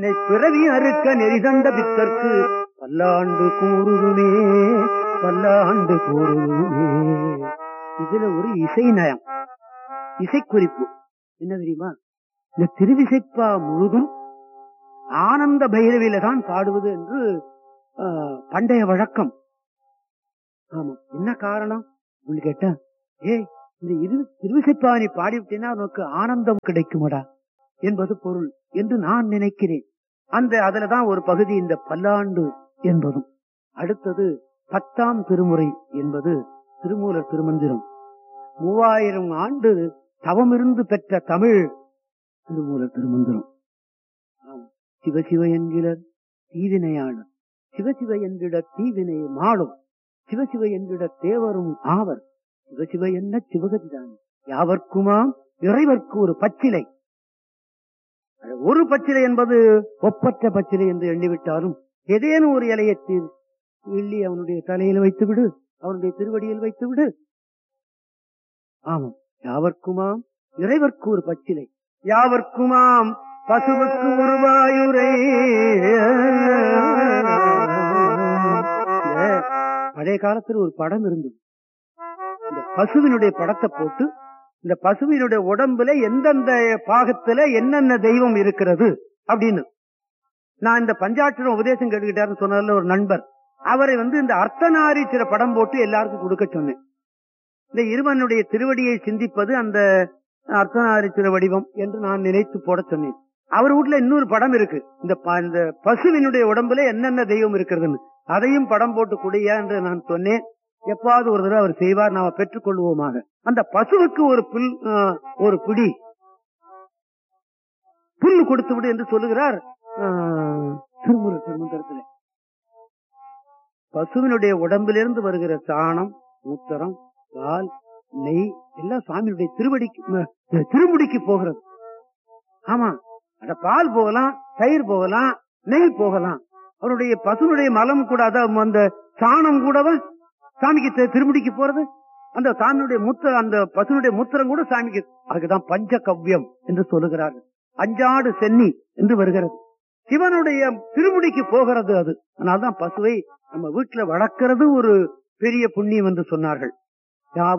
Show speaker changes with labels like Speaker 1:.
Speaker 1: என்னை பிறவி அறுக்க நெறிதந்த பித்தற்கு பல்லாண்டு கூறுதுமே பல்லாண்டு கூறுதுமே இதுல ஒரு இசை நயம் இசைக்குறிப்பு என்ன தெரியுமா இந்த திருவிசைப்பா முழுதும் ஆனந்த பைரவியில தான் பாடுவது என்று ஆ, பண்டைய வழக்கம் ஆமா என்ன காரணம் அப்படின்னு கேட்டா ஏய் இந்த இரு திருவிசைப்பா நீ பாடிவிட்டீங்கன்னா உனக்கு ஆனந்தம் கிடைக்குமடா என்பது பொருள் என்று நான் நினைக்கிறேன் அந்த அதுலதான் ஒரு பகுதி இந்த பல்லாண்டு என்பதும் அடுத்தது பத்தாம் திருமுறை என்பது திருமூலர் திருமந்திரம் மூவாயிரம் ஆண்டு தவமிருந்து பெற்ற தமிழ் திருமூலர் திருமந்திரம் ஆம். சிவசிவ என்கிற தீவினையாளர் சிவசிவ என்கிற தீவினை மாளும் சிவசிவ என்கிற தேவரும் ஆவர் சிவசிவ என்ன சிவகதிதான் யாவர்க்குமாம் இறைவர்க்கு ஒரு பச்சிலை அது ஒரு பச்சிலை என்பது ஒப்பற்ற பச்சிலை என்று எண்ணிவிட்டாலும் ஏதேனும் ஒரு இலையை தீ- கிள்ளி அவனுடைய தலையில் வைத்து விடு அவனுடைய திருவடியில் வைத்து விடு ஆமாம் யாவர்க்குமாம் இறைவர்க்கு ஒரு பச்சிலை யாவர்க்குமாம் பசுவுக்கு உருவாயுரை இந்த பழைய காலத்துல ஒரு படம் இருந்தது இந்த பசுவினுடைய படத்தை போட்டு இந்த பசுவினுடைய உடம்புல எந்தெந்த பாகத்துல என்னென்ன தெய்வம் இருக்கிறது அப்படின்னு நான் இந்த பஞ்சாட்சரம் உபதேசம் கேட்டுக்கிட்டாருன்னு சொன்னதுல ஒரு நண்பர் அவரை வந்து இந்த அர்த்தநாரீஸ்வர படம் போட்டு எல்லாருக்கும் கொடுக்க சொன்னேன் இந்த இருவனுடைய திருவடியை சிந்திப்பது அந்த அர்த்தநாரீஸ்வர வடிவம் என்று நான் நினைத்து போட சொன்னேன் அவர் வீட்டுல இன்னொரு படம் இருக்கு இந்த ப- இந்த பசுவினுடைய உடம்புல என்னென்ன தெய்வம் இருக்கிறதுன்னு அதையும் படம் போட்டு குடியா என்று நான் சொன்னேன் எப்பாவது ஒரு தடவை அவர் செய்வார் நாம பெற்றுக் கொள்வோமாக அந்த பசுவுக்கு ஒரு புல் ஆ, ஒரு பிடி புல்லு கொடுத்து விடு என்று சொல்லுகிறார் ஆ, திருமுருகர் திருமந்திரத்திலே பசுவினுடைய உடம்பிலிருந்து வருகிற சாணம் மூத்திரம் பால் நெய் எல்லாம் சுவாமியுடைய திருவடிக்கு ம, திருமுடிக்கு போகிறது ஆமா அந்த பால் போகலாம் தயிர் போகலாம் நெய் போகலாம் அவருடைய பசுனுடைய மலம் கூட அதான் அந்த சாணம் கூடவா சாமிக்கு தி- திருமுடிக்கு போறது அந்த சாமியுடைய மூத்த அந்த பசுனுடைய மூத்திரம் கூட சாமிக்கு அதுக்குதான் பஞ்ச கவ்யம் என்று சொல்லுகிறார்கள் அஞ்சாடு சென்னி என்று வருகிறது சிவனுடைய திருமுடிக்கு போகிறது அது அதனால்தான் பசுவை நம்ம வீட்டுல வளர்க்கிறது ஒரு பெரிய புண்ணியம் என்று சொன்னார்கள்